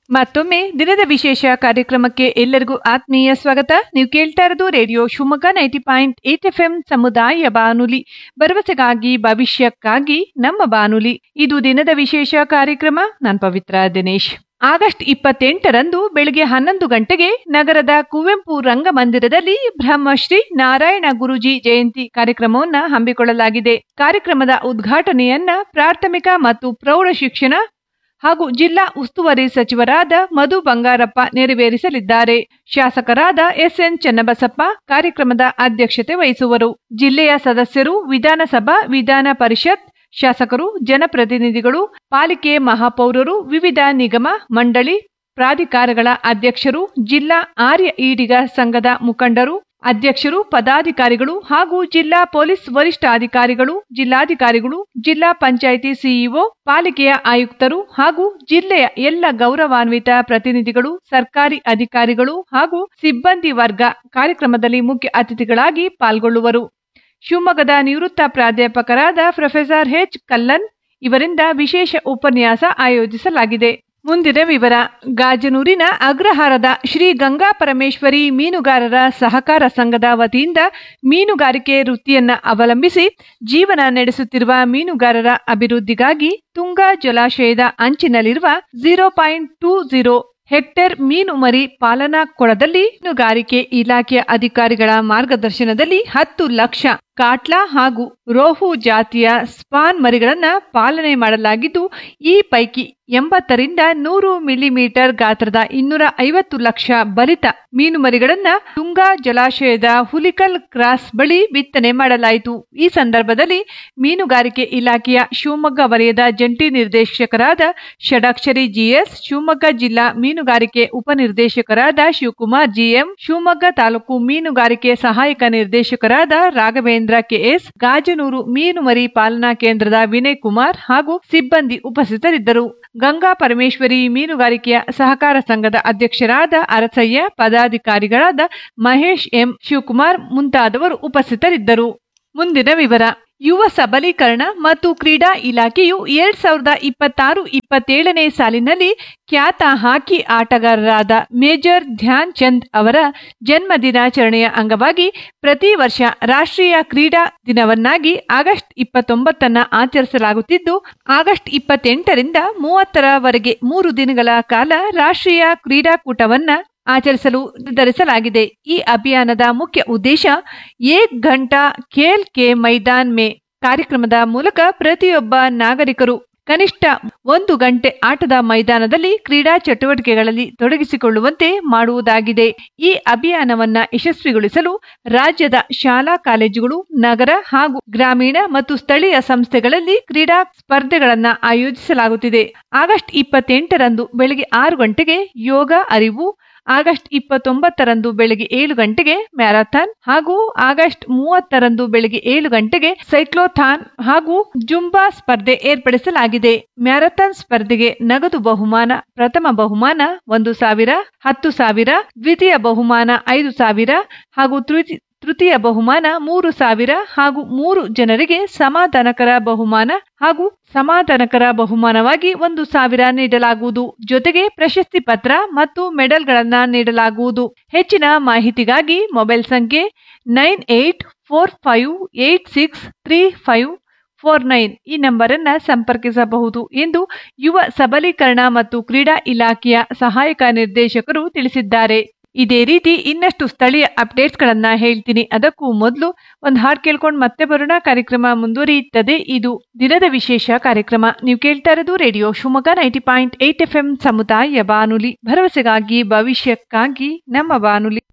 ಮತ್ತೊಮ್ಮೆ ದಿನದ ವಿಶೇಷ ಕಾರ್ಯಕ್ರಮಕ್ಕೆ ಎಲ್ಲರಿಗೂ ಆತ್ಮೀಯ ಸ್ವಾಗತ ನೀವು ಕೇಳ್ತಾ ಇರೋದು radio Shivamogga ninety point eight F M ಸಮುದಾಯ ಬಾನುಲಿ ಭರವಸೆಗಾಗಿ ಭವಿಷ್ಯಕ್ಕಾಗಿ ನಮ್ಮ ಬಾನುಲಿ ಇದು ದಿನದ ವಿಶೇಷ ಕಾರ್ಯಕ್ರಮ ನಾನು ಪವಿತ್ರ ದಿನೇಶ್ ಆಗಸ್ಟ್ ಇಪ್ಪತ್ತೆಂಟರಂದು ಬೆಳಗ್ಗೆ ಹನ್ನೊಂದು ಗಂಟೆಗೆ ನಗರದ ಕುವೆಂಪು ರಂಗಮಂದಿರದಲ್ಲಿ ಬ್ರಹ್ಮಶ್ರೀ ನಾರಾಯಣ ಗುರುಜಿ ಜಯಂತಿ ಕಾರ್ಯಕ್ರಮವನ್ನ ಹಮ್ಮಿಕೊಳ್ಳಲಾಗಿದೆ ಕಾರ್ಯಕ್ರಮದ ಉದ್ಘಾಟನೆಯನ್ನ ಪ್ರಾಥಮಿಕ ಮತ್ತು ಪ್ರೌಢ ಶಿಕ್ಷಣ ಹಾಗೂ ಜಿಲ್ಲಾ ಉಸ್ತುವಾರಿ ಸಚಿವರಾದ ಮಧು ಬಂಗಾರಪ್ಪ ನೆರವೇರಿಸಲಿದ್ದಾರೆ ಶಾಸಕರಾದ ಎಸ್ಎನ್ ಚನ್ನಬಸಪ್ಪ ಕಾರ್ಯಕ್ರಮದ ಅಧ್ಯಕ್ಷತೆ ವಹಿಸುವರು ಜಿಲ್ಲೆಯ ಸದಸ್ಯರು ವಿಧಾನಸಭಾ ವಿಧಾನ ಪರಿಷತ್ ಶಾಸಕರು ಜನಪ್ರತಿನಿಧಿಗಳು ಪಾಲಿಕೆ ಮಹಾಪೌರರು ವಿವಿಧ ನಿಗಮ ಮಂಡಳಿ ಪ್ರಾಧಿಕಾರಗಳ ಅಧ್ಯಕ್ಷರು ಜಿಲ್ಲಾ ಆರ್ಯ ಈಡಿಗ ಸಂಘದ ಮುಖಂಡರು ಅಧ್ಯಕ್ಷರು ಪದಾಧಿಕಾರಿಗಳು ಹಾಗೂ ಜಿಲ್ಲಾ ಪೊಲೀಸ್ ವರಿಷ್ಠಾಧಿಕಾರಿಗಳು ಜಿಲ್ಲಾಧಿಕಾರಿಗಳು ಜಿಲ್ಲಾ ಪಂಚಾಯಿತಿ ಸಿಇಒ ಪಾಲಿಕೆಯ ಆಯುಕ್ತರು ಹಾಗೂ ಜಿಲ್ಲೆಯ ಎಲ್ಲ ಗೌರವಾನ್ವಿತ ಪ್ರತಿನಿಧಿಗಳು ಸರ್ಕಾರಿ ಅಧಿಕಾರಿಗಳು ಹಾಗೂ ಸಿಬ್ಬಂದಿ ವರ್ಗ ಕಾರ್ಯಕ್ರಮದಲ್ಲಿ ಮುಖ್ಯ ಅತಿಥಿಗಳಾಗಿ ಪಾಲ್ಗೊಳ್ಳುವರು ಶಿವಮೊಗ್ಗದ ನಿವೃತ್ತ ಪ್ರಾಧ್ಯಾಪಕರಾದ ಪ್ರೊಫೆಸರ್ ಎಚ್ ಕಲ್ಲನ್ ಇವರಿಂದ ವಿಶೇಷ ಉಪನ್ಯಾಸ ಆಯೋಜಿಸಲಾಗಿದೆ ಮುಂದಿನ ವಿವರ ಗಾಜನೂರಿನ ಅಗ್ರಹಾರದ ಶ್ರೀ ಗಂಗಾ ಪರಮೇಶ್ವರಿ ಮೀನುಗಾರರ ಸಹಕಾರ ಸಂಘದ ವತಿಯಿಂದ ಮೀನುಗಾರಿಕೆ ವೃತ್ತಿಯನ್ನ ಅವಲಂಬಿಸಿ ಜೀವನ ನಡೆಸುತ್ತಿರುವ ಮೀನುಗಾರರ ಅಭಿವೃದ್ಧಿಗಾಗಿ ತುಂಗಾ ಜಲಾಶಯದ ಅಂಚಿನಲ್ಲಿರುವ zero point two zero hectare ಮೀನು ಮರಿ ಪಾಲನಾ ಕೊಳದಲ್ಲಿ ಮೀನುಗಾರಿಕೆ ಇಲಾಖೆಯ ಅಧಿಕಾರಿಗಳ ಮಾರ್ಗದರ್ಶನದಲ್ಲಿ ಹತ್ತು ಲಕ್ಷ ಕಾಟ್ಲಾ ಹಾಗೂ ರೋಹು ಜಾತಿಯ ಸ್ಪಾನ್ ಮರಿಗಳನ್ನ ಪಾಲನೆ ಮಾಡಲಾಗಿದ್ದು ಈ ಪೈಕಿ ಎಂಬತ್ತರಿಂದ ನೂರು ಮಿಲಿಮೀಟರ್ ಗಾತ್ರದ ಇನ್ನೂರ ಐವತ್ತು ಲಕ್ಷ ಬಲಿತ ಮೀನು ಮರಿಗಳನ್ನ ತುಂಗಾ ಜಲಾಶಯದ ಹುಲಿಕಲ್ ಕ್ರಾಸ್ ಬಳಿ ಬಿತ್ತನೆ ಮಾಡಲಾಯಿತು ಈ ಸಂದರ್ಭದಲ್ಲಿ ಮೀನುಗಾರಿಕೆ ಇಲಾಖೆಯ ಶಿವಮೊಗ್ಗ ವಲಯದ ಜಂಟಿ ನಿರ್ದೇಶಕರಾದ ಷಡಾಕ್ಷರಿ ಜಿಎಸ್ ಶಿವಮೊಗ್ಗ ಜಿಲ್ಲಾ ಮೀನುಗಾರಿಕೆ ಉಪನಿರ್ದೇಶಕರಾದ ಶಿವಕುಮಾರ್ ಜಿಎಂ ಶಿವಮೊಗ್ಗ ತಾಲೂಕು ಮೀನುಗಾರಿಕೆ ಸಹಾಯಕ ನಿರ್ದೇಶಕರಾದ ರಾಘವೇಂದ್ರ ಕೆಎಸ್ ಗಾಜನೂರು ಮೀನು ಮರಿ ಪಾಲನಾ ಕೇಂದ್ರದ ವಿನಯ್ ಕುಮಾರ್ ಹಾಗೂ ಸಿಬ್ಬಂದಿ ಉಪಸ್ಥಿತರಿದ್ದರು ಗಂಗಾ ಪರಮೇಶ್ವರಿ ಮೀನುಗಾರಿಕೆಯ ಸಹಕಾರ ಸಂಘದ ಅಧ್ಯಕ್ಷರಾದ ಅರಸಯ್ಯ ಪದಾಧಿಕಾರಿಗಳಾದ ಮಹೇಶ್ ಎಂ ಶಿವಕುಮಾರ್ ಮುಂತಾದವರು ಉಪಸ್ಥಿತರಿದ್ದರು ಮುಂದಿನ ವಿವರ ಯುವ ಸಬಲೀಕರಣ ಮತ್ತು ಕ್ರೀಡಾ ಇಲಾಖೆಯು ಎರಡ್ ಸಾವಿರದ ಇಪ್ಪತ್ತಾರು ಇಪ್ಪತ್ತೇಳನೇ ಸಾಲಿನಲ್ಲಿ ಖ್ಯಾತ ಹಾಕಿ ಆಟಗಾರರಾದ ಮೇಜರ್ ಧ್ಯಾನ್ ಚಂದ್ ಅವರ ಜನ್ಮ ದಿನಾಚರಣೆಯ ಅಂಗವಾಗಿ ಪ್ರತಿ ವರ್ಷ ರಾಷ್ಟ್ರೀಯ ಕ್ರೀಡಾ ದಿನವನ್ನಾಗಿ ಆಗಸ್ಟ್ ಇಪ್ಪತ್ತೊಂಬತ್ತನ್ನ ಆಚರಿಸಲಾಗುತ್ತಿದ್ದು ಆಗಸ್ಟ್ ಇಪ್ಪತ್ತೆಂಟರಿಂದ ಮೂವತ್ತರವರೆಗೆ ಮೂರು ದಿನಗಳ ಕಾಲ ರಾಷ್ಟ್ರೀಯ ಕ್ರೀಡಾಕೂಟವನ್ನ ಆಚರಿಸಲು ನಿರ್ಧರಿಸಲಾಗಿದೆ ಈ ಅಭಿಯಾನದ ಮುಖ್ಯ ಉದ್ದೇಶ ಏಕ್ ಘಂಟಾ ಖೇಲ್ ಕೆ ಮೈದಾನ್ ಮೇ ಕಾರ್ಯಕ್ರಮದ ಮೂಲಕ ಪ್ರತಿಯೊಬ್ಬ ನಾಗರಿಕರು ಕನಿಷ್ಠ ಒಂದು ಗಂಟೆ ಆಟದ ಮೈದಾನದಲ್ಲಿ ಕ್ರೀಡಾ ಚಟುವಟಿಕೆಗಳಲ್ಲಿ ತೊಡಗಿಸಿಕೊಳ್ಳುವಂತೆ ಮಾಡುವುದಾಗಿದೆ ಈ ಅಭಿಯಾನವನ್ನ ಯಶಸ್ವಿಗೊಳಿಸಲು ರಾಜ್ಯದ ಶಾಲಾ ಕಾಲೇಜುಗಳು ನಗರ ಹಾಗೂ ಗ್ರಾಮೀಣ ಮತ್ತು ಸ್ಥಳೀಯ ಸಂಸ್ಥೆಗಳಲ್ಲಿ ಕ್ರೀಡಾ ಸ್ಪರ್ಧೆಗಳನ್ನ ಆಯೋಜಿಸಲಾಗುತ್ತಿದೆ ಆಗಸ್ಟ್ ಇಪ್ಪತ್ತೆಂಟರಂದು ಬೆಳಗ್ಗೆ ಆರು ಗಂಟೆಗೆ ಯೋಗ ಅರಿವು ಆಗಸ್ಟ್ ಇಪ್ಪತ್ತೊಂಬತ್ತರಂದು ಬೆಳಗ್ಗೆ ಏಳು ಗಂಟೆಗೆ ಮ್ಯಾರಥಾನ್ ಹಾಗೂ ಆಗಸ್ಟ್ ಮೂವತ್ತರಂದು ಬೆಳಗ್ಗೆ ಏಳು ಗಂಟೆಗೆ ಸೈಕ್ಲೋಥಾನ್ ಹಾಗೂ ಜುಂಬಾ ಸ್ಪರ್ಧೆ ಏರ್ಪಡಿಸಲಾಗಿದೆ ಮ್ಯಾರಥಾನ್ ಸ್ಪರ್ಧೆಗೆ ನಗದು ಬಹುಮಾನ ಪ್ರಥಮ ಬಹುಮಾನ ಒಂದು ಸಾವಿರ ಹತ್ತು ಸಾವಿರ ದ್ವಿತೀಯ ಬಹುಮಾನ ಐದು ಸಾವಿರ ಹಾಗೂ ತೃತೀಯ ತೃತೀಯ ಬಹುಮಾನ ಮೂರು ಸಾವಿರ ಹಾಗೂ ಮೂರು ಜನರಿಗೆ ಸಮಾಧಾನಕರ ಬಹುಮಾನ ಹಾಗೂ ಸಮಾಧಾನಕರ ಬಹುಮಾನವಾಗಿ ಒಂದು ಸಾವಿರ ನೀಡಲಾಗುವುದು ಜೊತೆಗೆ ಪ್ರಶಸ್ತಿ ಪತ್ರ ಮತ್ತು ಮೆಡಲ್ಗಳನ್ನ ನೀಡಲಾಗುವುದು ಹೆಚ್ಚಿನ ಮಾಹಿತಿಗಾಗಿ ಮೊಬೈಲ್ ಸಂಖ್ಯೆ nine eight four five eight six three five four nine ಈ ನಂಬರ್ ಅನ್ನ ಸಂಪರ್ಕಿಸಬಹುದು ಎಂದು ಯುವ ಸಬಲೀಕರಣ ಮತ್ತು ಕ್ರೀಡಾ ಇಲಾಖೆಯ ಸಹಾಯಕ ನಿರ್ದೇಶಕರು ತಿಳಿಸಿದ್ದಾರೆ ಇದೇ ರೀತಿ ಇನ್ನಷ್ಟು ಸ್ಥಳೀಯ ಅಪ್ಡೇಟ್ಸ್ ಗಳನ್ನ ಹೇಳ್ತೀನಿ ಅದಕ್ಕೂ ಮೊದಲು ಒಂದು ಹಾಡು ಕೇಳ್ಕೊಂಡು ಮತ್ತೆ ಬರೋಣ ಕಾರ್ಯಕ್ರಮ ಮುಂದುವರಿಯುತ್ತದೆ ಇದು ದಿನದ ವಿಶೇಷ ಕಾರ್ಯಕ್ರಮ ನೀವು ಕೇಳ್ತಾ ಇರೋದು radio Shivamogga ninety point eight F M ಸಮುದಾಯ ಬಾನುಲಿ ಭರವಸೆಗಾಗಿ ಭವಿಷ್ಯಕ್ಕಾಗಿ ನಮ್ಮ ಬಾನುಲಿ